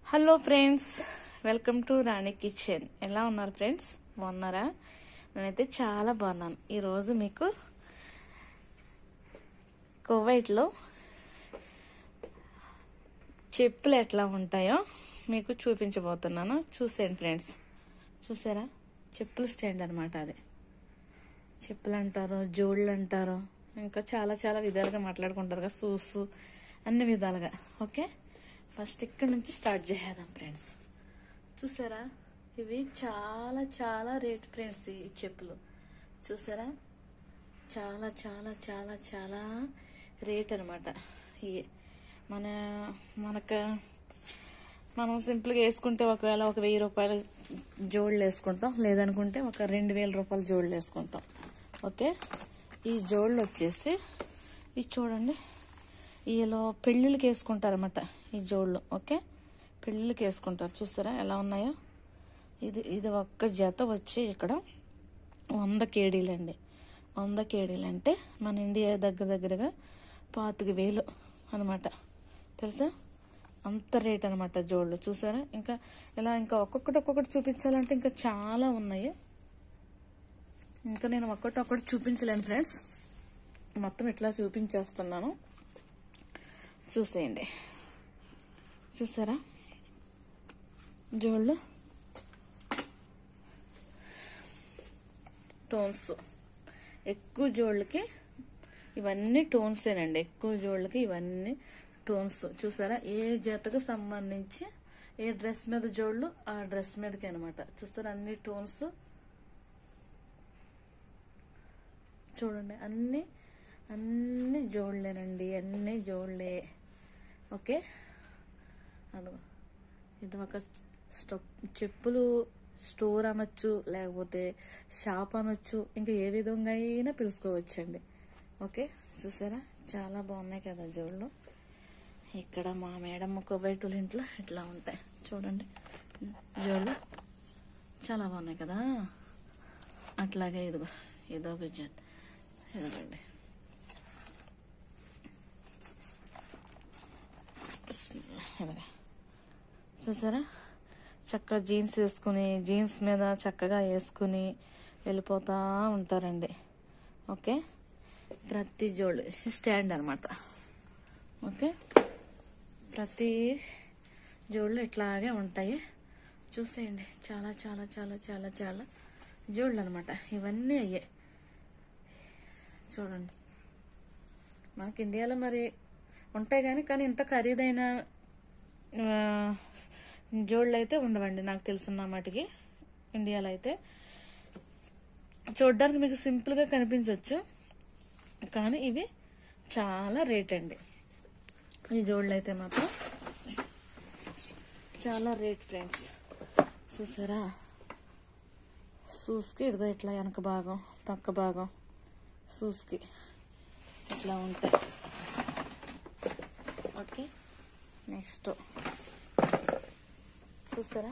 Hello friends welcome to Rani kitchen ఎలా ఉన్నారు friends బాగున్నారా నేనైతే చాలా బాగున్నాను ఈరోజు మీకు కువైట్లో చెప్పులు ఎట్లా ఉంటాయో మీకు చూపించబోతున్నాను చూసేయండి ఫ్రెండ్స్ చూసారా చెప్పుల స్టాండ్ అనమాట అది చెప్పులు అంటారు జోళ్ళు అంటారు ఇంకా చాలా చాలా విధాలుగా మాట్లాడుకుంటారు కదా షూస్ అన్ని విధాలుగా ఓకే ఫస్ట్ ఇక్కడ నుంచి స్టార్ట్ చేసేద్దాం ఫ్రెండ్స్ చూసారా ఇవి చాలా చాలా రేట్ ఫ్రెండ్స్ ఈ చెప్పులు చూసారా చాలా చాలా చాలా చాలా రేట్ అనమాట ఇవి మన మనకు మనం సింపుల్గా వేసుకుంటే ఒకవేళ ఒక వెయ్యి రూపాయల జోళ్ళు వేసుకుంటాం లేదనుకుంటే ఒక రెండు వేల రూపాయల జోళ్ళు వేసుకుంటాం ఓకే ఈ జోళ్ళు వచ్చేసి ఇది చూడండి వీళ్ళు పెళ్ళిళ్ళకి వేసుకుంటారన్నమాట ఈ జోళ్ళు ఓకే పెళ్ళిళ్ళకి వేసుకుంటారు చూస్తారా ఎలా ఉన్నాయో ఇది ఇది ఒక్క జత వచ్చి ఇక్కడ వంద కేడీలండి వంద కేడీలు అంటే మన ఇండియా దగ్గర దగ్గరగా పాతిక వేలు అనమాట తెలుసా అంత రేట్ అనమాట జోళ్ళు చూసారా ఇంకా ఇలా ఇంకా ఒక్కొక్కటి ఒక్కొక్కటి చూపించాలంటే ఇంకా చాలా ఉన్నాయి ఇంకా నేను ఒక్కటి ఒక్కటి చూపించలేను ఫ్రెండ్స్ మొత్తం ఇట్లా చూపించేస్తున్నాను చూసేయండి చూసారా జోళ్ళు టోన్స్ ఎక్కువ జోళ్ళకి ఇవన్నీ టోన్సేనండి ఎక్కువ జోళ్ళకి ఇవన్నీ టోన్స్ చూసారా ఏ జతకు సంబంధించి ఏ డ్రెస్ మీద జోళ్ళు ఆ డ్రెస్ మీదకి అనమాట చూస్తారా అన్ని టోన్స్ చూడండి అన్ని అన్ని జోళ్ళేనండి అన్ని జోళ్ళే ఓకే అదిగో ఇది ఒక స్టప్ చెప్పులు స్టోర్ అనొచ్చు లేకపోతే షాప్ అనొచ్చు ఇంకా ఏ విధంగా అయినా పిలుచుకోవచ్చండి ఓకే చూసారా చాలా బాగున్నాయి కదా జోళ్ళు ఇక్కడ మా మేడం కుబైటుల ఇంట్లో ఇట్లా ఉంటాయి చూడండి జోళ్ళు చాలా బాగున్నాయి కదా అట్లాగే ఇదిగో ఇదో ఒక జత ఇదిగోండి ఇదిగో చూసారా చక్కగా జీన్స్ వేసుకుని జీన్స్ మీద చక్కగా వేసుకుని వెళ్ళిపోతూ ఉంటారండి ఓకే ప్రతి జోళ్ళు స్టాండ్ అనమాట ఓకే ప్రతి జోళ్ళు ఇట్లాగే ఉంటాయి చూసేయండి చాలా చాలా చాలా చాలా చాలా జోళ్ళు అనమాట ఇవన్నీ అయ్యాయి చూడండి మనకి ఇండియాలో మరి ఉంటాయి కానీ కానీ ఇంత ఖరీదైన జోళ్ళు అయితే ఉండవండి నాకు తెలుసున్న మటుకి ఇండియాలో అయితే చూడడానికి మీకు సింపుల్గా కనిపించవచ్చు కానీ ఇవి చాలా రేట్ అండి ఈ జోళ్ళు అయితే మాత్రం చాలా రేట్ ఫ్రెండ్స్ చూసారా షూస్కి ఇదిగో ఇట్లా వెనక భాగం పక్క భాగం షూస్కి ఇట్లా ఉంటాయి ఓకే నెక్స్ట్ చూసారా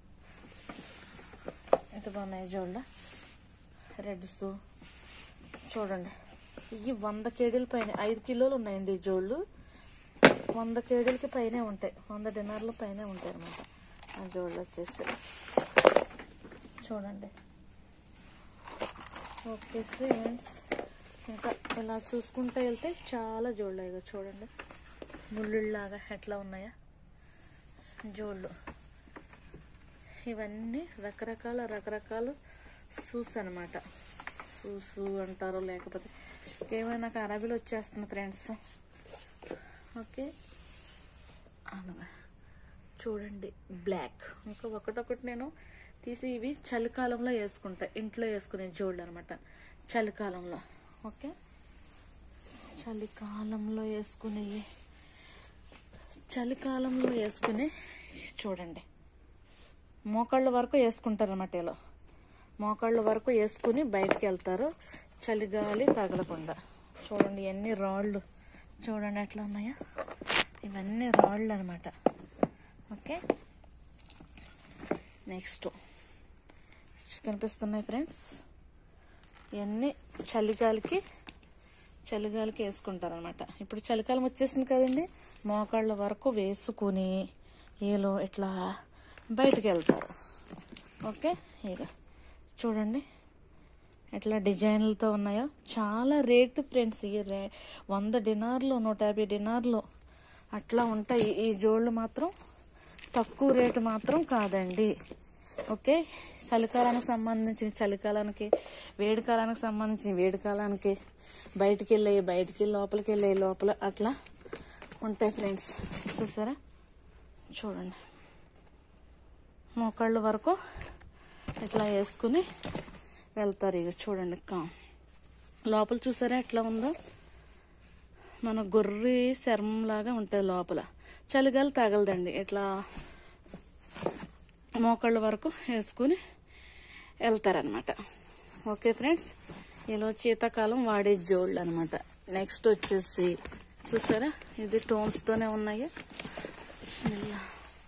ఎంత బాగున్నాయి జోళ్ళ రెడ్స్ చూడండి ఇవి వంద కేడీల పైన ఐదు కిలోలు ఉన్నాయండి ఈ జోళ్ళు వంద కేడీలకి పైనే ఉంటాయి వంద డిన్నర్ల పైనే ఉంటాయి అనమాట ఆ జోళ్ళు వచ్చేసి చూడండి ఓకే ఫ్రెండ్స్ ఇంకా ఇలా చూసుకుంటూ వెళ్తే చాలా జోళ్ళు ఇగో చూడండి ముళ్ళులాగా ఎట్లా ఉన్నాయా జోళ్ళు ఇవన్నీ రకరకాల రకరకాల సూస్ అనమాట సూసు అంటారు లేకపోతే ఏమైనా నాకు అరబీలో వచ్చేస్తుంది ఫ్రెండ్స్ ఓకే అనగా చూడండి బ్లాక్ ఇంకా ఒకటొకటి నేను తీసి ఇవి చలికాలంలో వేసుకుంటా ఇంట్లో వేసుకునే జోళ్ళు అనమాట చలికాలంలో ఓకే చలికాలంలో వేసుకునేవి చలికాలంలో వేసుకుని చూడండి మోకాళ్ళ వరకు వేసుకుంటారు అన్నమాట ఇలా మోకాళ్ళ వరకు వేసుకుని బయటకు వెళ్తారు చలిగాలి తగలకుండా చూడండి ఎన్ని రాళ్ళు చూడండి ఎట్లా ఉన్నాయా ఇవన్నీ రాళ్ళు అనమాట ఓకే నెక్స్ట్ కనిపిస్తున్నాయి ఫ్రెండ్స్ ఇవన్నీ చలిగాలికి చలిగాలికి వేసుకుంటారు అనమాట ఇప్పుడు చలికాలం వచ్చేసింది కదండి మోకాళ్ళ వరకు వేసుకుని వీళ్ళు ఇట్లా బయటకు వెళ్తారు ఓకే ఇక చూడండి ఎట్లా డిజైన్లతో ఉన్నాయో చాలా రేటు ఫ్రెండ్స్ ఈ రే వంద డినార్లు నూట యాభై డినార్లు అట్లా ఉంటాయి ఈ జోళ్ళు మాత్రం తక్కువ రేటు మాత్రం కాదండి ఓకే చలికాలానికి సంబంధించిన చలికాలానికి వేడి కాలానికి సంబంధించిన వేడి కాలానికి బయటికి వెళ్ళి బయటికి లోపలికి వెళ్ళి లోపల అట్లా ఉంటాయి ఫ్రెండ్స్ చూసారా చూడండి మోకాళ్ళ వరకు ఇట్లా వేసుకుని వెళ్తారు ఇక చూడండి కా లోపల చూసారా ఎట్లా ఉందో మన గొర్రె చర్మం లాగా ఉంటుంది లోపల చలిగాలి తగలదండి ఇట్లా మోకాళ్ళ వరకు వేసుకుని వెళ్తారనమాట ఓకే ఫ్రెండ్స్ ఇలా శీతాకాలం వాడే జోళ్ళు అనమాట నెక్స్ట్ వచ్చేసి చూసారా ఇది టోన్స్తోనే ఉన్నాయి బిస్మిల్లా.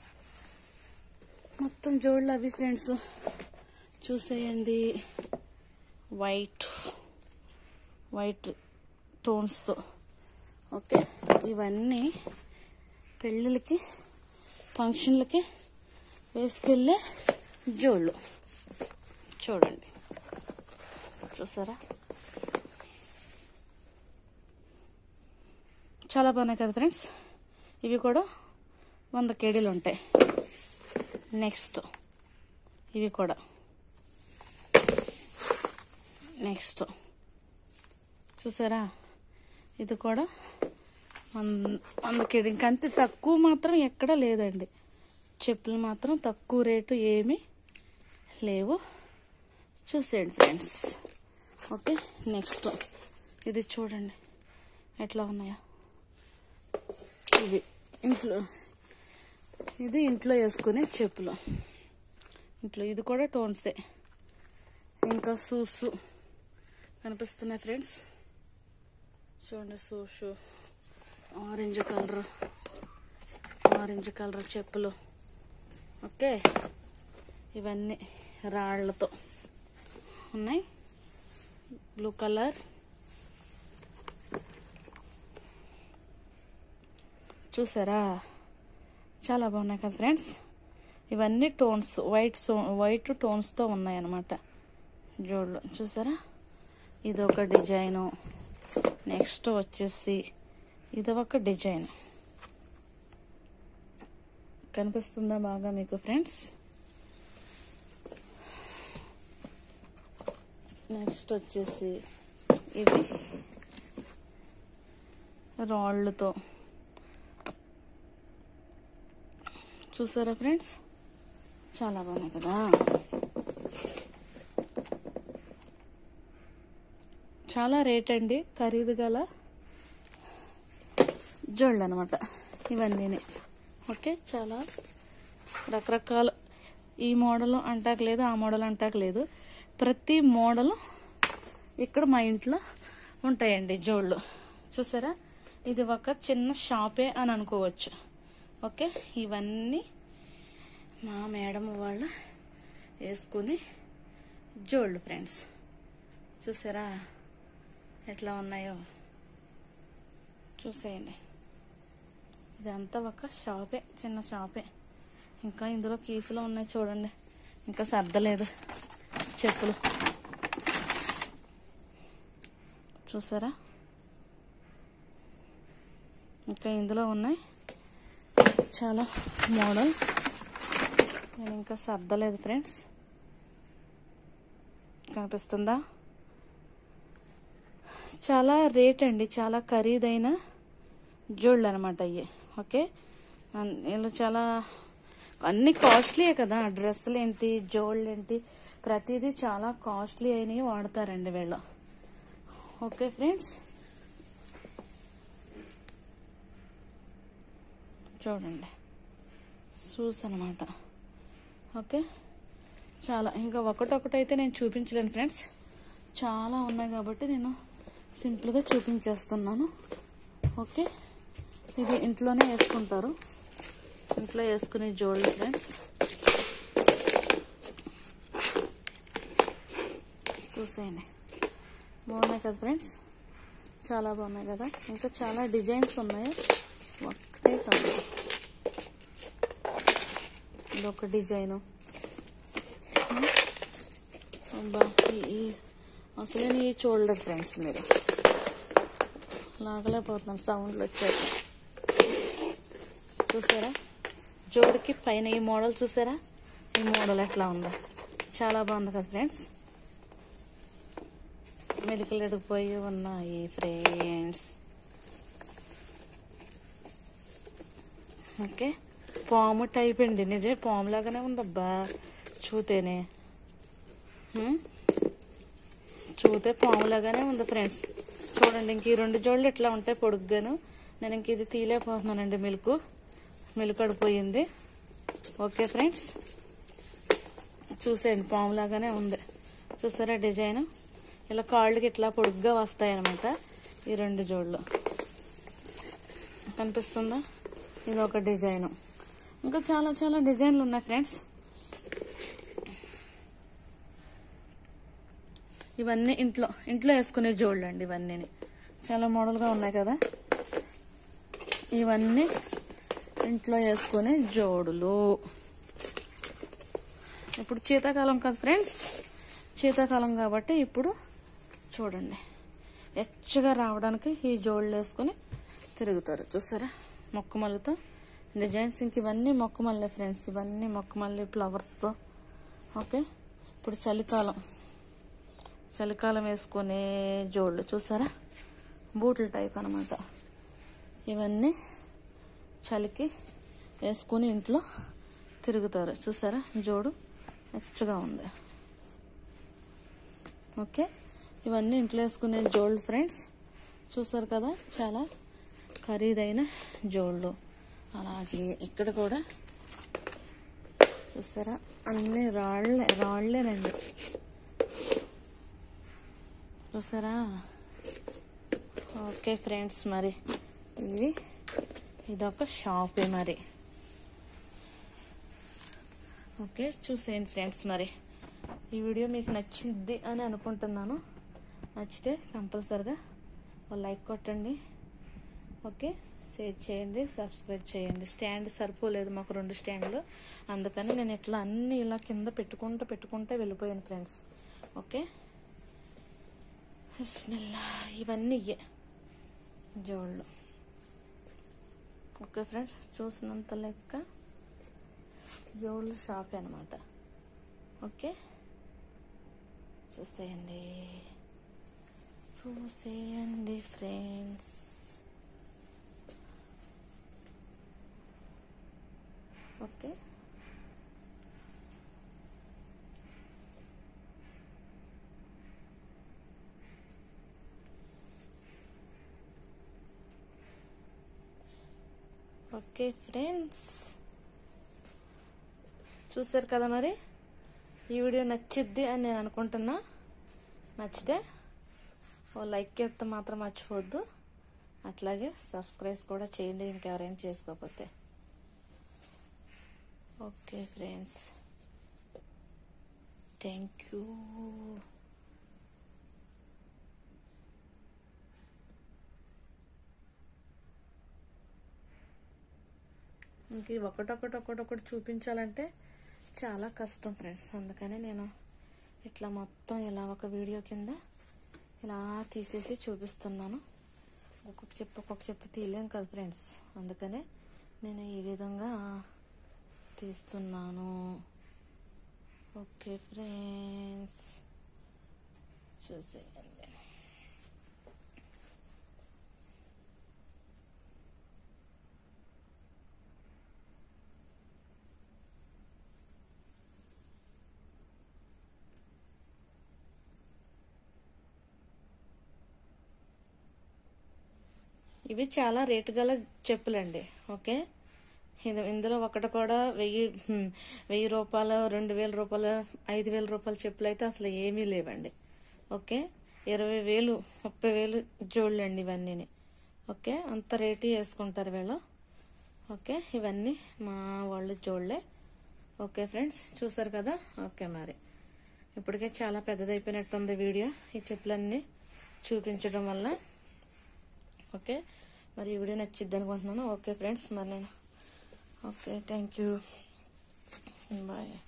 మొత్తం జోళ్ళు అవి ఫ్రెండ్స్ చూసేయండి వైట్ వైట్ టోన్స్తో ఓకే ఇవన్నీ పెళ్ళిళ్ళకి ఫంక్షన్లకి వేసుకెళ్ళే జోళ్ళు చూడండి చూసారా చాలా బాగున్నాయి కదా ఫ్రెండ్స్ ఇవి కూడా వంద కేడీలు ఉంటాయి నెక్స్ట్ ఇవి కూడా నెక్స్ట్ చూసారా ఇది కూడా వన్- వంద కేడీ ఇంకంతే తక్కువ మాత్రం ఎక్కడ లేదండి చెప్పులు మాత్రం తక్కువ రేటు ఏమీ లేవు చూసేయండి ఫ్రెండ్స్ ఓకే నెక్స్ట్ ఇది చూడండి ఎట్లా ఉన్నాయో ఇది ఇంట్లో ఇది ఇంట్లో వేసుకునే చెప్పులు ఇంట్లో ఇది కూడా టోన్సే ఇంకా షూస్ కనిపిస్తున్నాయి ఫ్రెండ్స్ చూడండి shoes orange colour orange colour చెప్పులు ఓకే ఇవన్నీ రాళ్లతో ఉన్నాయి బ్లూ కలర్ చూసారా చాలా బాగున్నాయి కదా ఫ్రెండ్స్ ఇవన్నీ టోన్స్ వైట్ సో వైట్ టోన్స్తో ఉన్నాయి అన్నమాట జోళ్ళు చూసారా ఇది ఒక డిజైను నెక్స్ట్ వచ్చేసి ఇది ఒక డిజైన్ కనిపిస్తుందా బాగా మీకు ఫ్రెండ్స్ నెక్స్ట్ వచ్చేసి ఇది రాళ్ళతో చూసారా ఫ్రెండ్స్ చాలా బాగున్నాయి కదా చాలా రేట్ అండి ఖరీదు గల జోళ్ళు అనమాట ఇవన్నీ ఓకే చాలా రకరకాల ఈ మోడల్ అంటాక లేదు ఆ మోడల్ అంటాక లేదు ప్రతి మోడల్ ఇక్కడ మా ఇంట్లో ఉంటాయండి జోళ్ళు చూసారా ఇది ఒక చిన్న షాపే అని అనుకోవచ్చు ఓకే ఇవన్నీ మా మేడం వాళ్ళు వేసుకుని జోళ్ళు ఫ్రెండ్స్ చూసారా ఎట్లా ఉన్నాయో చూసేయండి ఇదంతా ఒక షాపే చిన్న షాపే ఇంకా ఇందులో కీసులు ఉన్నాయి చూడండి ఇంకా సర్దలేదు చెప్పులు చూసారా ఇంకా ఇందులో ఉన్నాయి చాలా మోడల్ నేను ఇంకా సర్దలేదు ఫ్రెండ్స్ కనిపిస్తుందా చాలా రేట్ అండి చాలా ఖరీదైన జోళ్ళు అనమాట అయ్యి ఓకే అన్- ఇలా చాలా అన్ని కాస్ట్లీయే కదా డ్రెస్సులు ఏంటి జోళ్ళు ఏంటి ప్రతిదీ చాలా కాస్ట్లీ అయినవి వాడతారండి వీళ్ళు ఓకే ఫ్రెండ్స్ చూడండి షూస్ అనమాట ఓకే చాలా ఇంకా ఒకటొకటైతే నేను చూపించలేను ఫ్రెండ్స్ చాలా ఉన్నాయి కాబట్టి నేను సింపుల్గా చూపించేస్తున్నాను ఓకే ఇది ఇంట్లోనే వేసుకుంటారు ఇంట్లో వేసుకునే జోళ్ళు ఫ్రెండ్స్ చూసేయండి బాగున్నాయి కదా ఫ్రెండ్స్ చాలా బాగున్నాయి కదా ఇంకా చాలా డిజైన్స్ ఉన్నాయి ఒకటే కాదు ఇదొక డిజైను అబ్బా ఈ- ఈ అసలే ఈ చూడలేదు ఫ్రెండ్స్ మీరు లాగలేకపోతున్నాను సౌండ్లు వచ్చాక చూసారా జోడికి పైన ఈ మోడల్ చూసారా ఈ మోడల్ ఎట్లా ఉందో చాలా బాగుంది కదా ఫ్రెండ్స్ మెలికలు ఎడిగిపోయి ఉన్నాయి ఫ్రెండ్స్ ఓకే పాము టైప్ అండి నిజమే పాము లాగానే ఉందబ్బా చూతేనే హ్మ్? చూతే పాములాగానే ఉంది ఫ్రెండ్స్ చూడండి ఇంక ఈ రెండు జోళ్ళు ఇట్లా ఉంటాయి పొడుగ్గాను నేను ఇంక ఇది తీలేకపోతున్నానండి మిల్క్ మిల్క్ అడిపోయింది ఓకే ఫ్రెండ్స్ చూసేయండి పాములాగానే ఉంది చూసారా డిజైన్ ఇలా కాళ్ళకి ఇట్లా పొడుగ్గా వస్తాయి అనమాట ఈ రెండు జోళ్ళు కనిపిస్తుందా ఇది ఒక డిజైన్ ఇంకా చాలా చాలా డిజైన్లు ఉన్నాయి ఫ్రెండ్స్ ఇవన్నీ ఇంట్లో ఇంట్లో వేసుకునే జోళ్ళు అండి ఇవన్నీ చాలా మోడల్గా ఉన్నాయి కదా ఇవన్నీ ఇంట్లో వేసుకునే జోడులు ఇప్పుడు శీతాకాలం కదా ఫ్రెండ్స్ శీతాకాలం కాబట్టి ఇప్పుడు చూడండి ఎచ్చగా రావడానికి ఈ జోళ్ళు వేసుకుని తిరుగుతారు చూసారా మొక్కమల్లితో డిజైన్స్ ఇంక ఇవన్నీ మొక్కమల్లే ఫ్రెండ్స్ ఇవన్నీ మొక్కమల్లి ఫ్లవర్స్తో ఓకే ఇప్పుడు చలికాలం చలికాలం వేసుకునే జోళ్ళు చూసారా బూట్ల టైప్ అనమాట ఇవన్నీ చలికి వేసుకుని ఇంట్లో తిరుగుతారు చూసారా జోడు మెచ్చగా ఉంది ఓకే ఇవన్నీ ఇంట్లో వేసుకునే జోళ్ళు ఫ్రెండ్స్ చూసారు కదా చాలా ఖరీదైన జోళ్ళు అలాగే ఇక్కడ కూడా చూసారా అన్ని రాళ్ళే రాళ్ళేనండి చూసారా ఓకే ఫ్రెండ్స్ మరి ఇది ఇదొక షాపే మరి ఓకే చూసేయండి ఫ్రెండ్స్ మరి ఈ వీడియో మీకు నచ్చింది అని అనుకుంటున్నాను నచ్చితే కంపల్సరిగా ఒక లైక్ కొట్టండి ఓకే షేర్ చేయండి సబ్స్క్రైబ్ చేయండి స్టాండ్ సరిపోలేదు మాకు రెండు స్టాండ్లు అందుకని నేను ఇట్లా అన్ని ఇలా కింద పెట్టుకుంటూ పెట్టుకుంటూ వెళ్ళిపోయాను ఫ్రెండ్స్ ఓకే బిస్మిల్లా ఇవన్నీ ఇయ్యే జోళ్ళు ఓకే ఫ్రెండ్స్ చూసినంత లెక్క జోళ్ళు షాప్ అనమాట ఓకే చూసేయండి చూసేయండి ఫ్రెండ్స్ ఓకే ఓకే ఫ్రెండ్స్ చూసారు కదా మరి ఈ వీడియో నచ్చిద్ది అని నేను అనుకుంటున్నా నచ్చితే ఓ లైక్ చేస్తే మాత్రం మర్చిపోవద్దు అట్లాగే సబ్స్క్రైబ్ కూడా చేయండి ఇంకెవరైనా చేసుకోకపోతే ఓకే ఫ్రెండ్స్ థ్యాంక్ యూ ఇంక ఇవి ఒకటొకటి ఒకటొకటి చూపించాలంటే చాలా కష్టం ఫ్రెండ్స్ అందుకనే నేను ఇట్లా మొత్తం ఇలా ఒక వీడియో కింద ఇలా తీసేసి చూపిస్తున్నాను ఒక్కొక్క చెప్పు ఒక్కొక్క చెప్పు తీయలేం కదా ఫ్రెండ్స్ అందుకనే నేను ఈ విధంగా తీస్తున్నాను ఓకే ఫ్రెండ్స్ చూసేయండి ఇవి చాలా రేటు గల చెప్పులండి ఓకే ఇది ఇందులో ఒకటి కూడా వెయ్యి హ్మ్, వెయ్యి రూపాయలు రెండు వేల రూపాయలు ఐదు వేల రూపాయల చెప్పులు అయితే అసలు ఏమీ లేవండి ఓకే ఇరవై వేలు ముప్పై వేలు జోళ్ళండి ఇవన్నీ ఓకే అంత రేటు వేసుకుంటారు వీళ్ళు ఓకే ఇవన్నీ మా వాళ్ళు జోళ్ళే ఓకే ఫ్రెండ్స్ చూసారు కదా ఓకే మరి ఇప్పటికే చాలా పెద్దదైపోయినట్టుంది వీడియో ఈ చెప్పులన్నీ చూపించడం వల్ల ఓకే మరి ఈ వీడియో నచ్చిద్ది అనుకుంటున్నాను ఓకే ఫ్రెండ్స్ మరి నేను ఓకే థ్యాంక్ యూ బాయ్